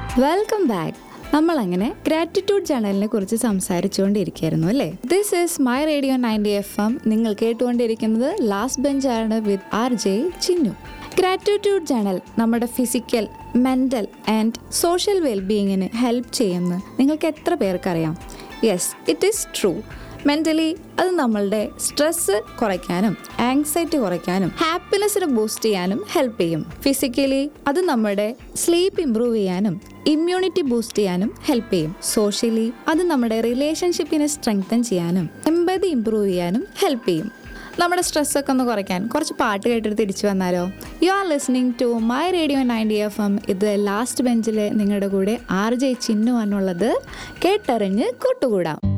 welcome back നമ്മൾ അങ്ങനെ gratitude ജേണലിനെ കുറിച്ച് സംസാരിച്ചുകൊണ്ടിരിക്കുകയായിരുന്നു അല്ലേ this is my radio ninety F M നിങ്ങൾ കേട്ടുകൊണ്ടിരിക്കുന്നത് ലാസ്റ്റ് ബെഞ്ചാണ് with R J Chinnu gratitude journal നമ്മുടെ ഫിസിക്കൽ മെൻ്റൽ ആൻഡ് സോഷ്യൽ വെൽബീയിങ്ങിന് ഹെൽപ്പ് ചെയ്യുമെന്ന് നിങ്ങൾക്ക് എത്ര പേർക്കറിയാം yes it is true mentally അത് നമ്മളുടെ സ്ട്രെസ്സ് കുറയ്ക്കാനും ആങ്സൈറ്റി കുറയ്ക്കാനും ഹാപ്പിനെസ്സിനെ ബൂസ്റ്റ് ചെയ്യാനും ഹെൽപ്പ് ചെയ്യും ഫിസിക്കലി അത് നമ്മുടെ സ്ലീപ്പ് ഇമ്പ്രൂവ് ചെയ്യാനും ഇമ്മ്യൂണിറ്റി ബൂസ്റ്റ് ചെയ്യാനും ഹെൽപ്പ് ചെയ്യും സോഷ്യലി അത് നമ്മുടെ റിലേഷൻഷിപ്പിനെ സ്ട്രെങ്തൻ ചെയ്യാനും എമ്പതി ഇമ്പ്രൂവ് ചെയ്യാനും ഹെൽപ്പ് ചെയ്യും നമ്മുടെ സ്ട്രെസ്സൊക്കെ ഒന്ന് കുറയ്ക്കാൻ കുറച്ച് പാട്ട് കേട്ടിട്ട് തിരിച്ചു വന്നാലോ you are listening to my radio ninety F M ഇത് ലാസ്റ്റ് ബെഞ്ചിൽ നിങ്ങളുടെ കൂടെ ആർ ജെ ചിന്നു എന്നുള്ളത് കേട്ടറിഞ്ഞ് കൂട്ടുകൂടാം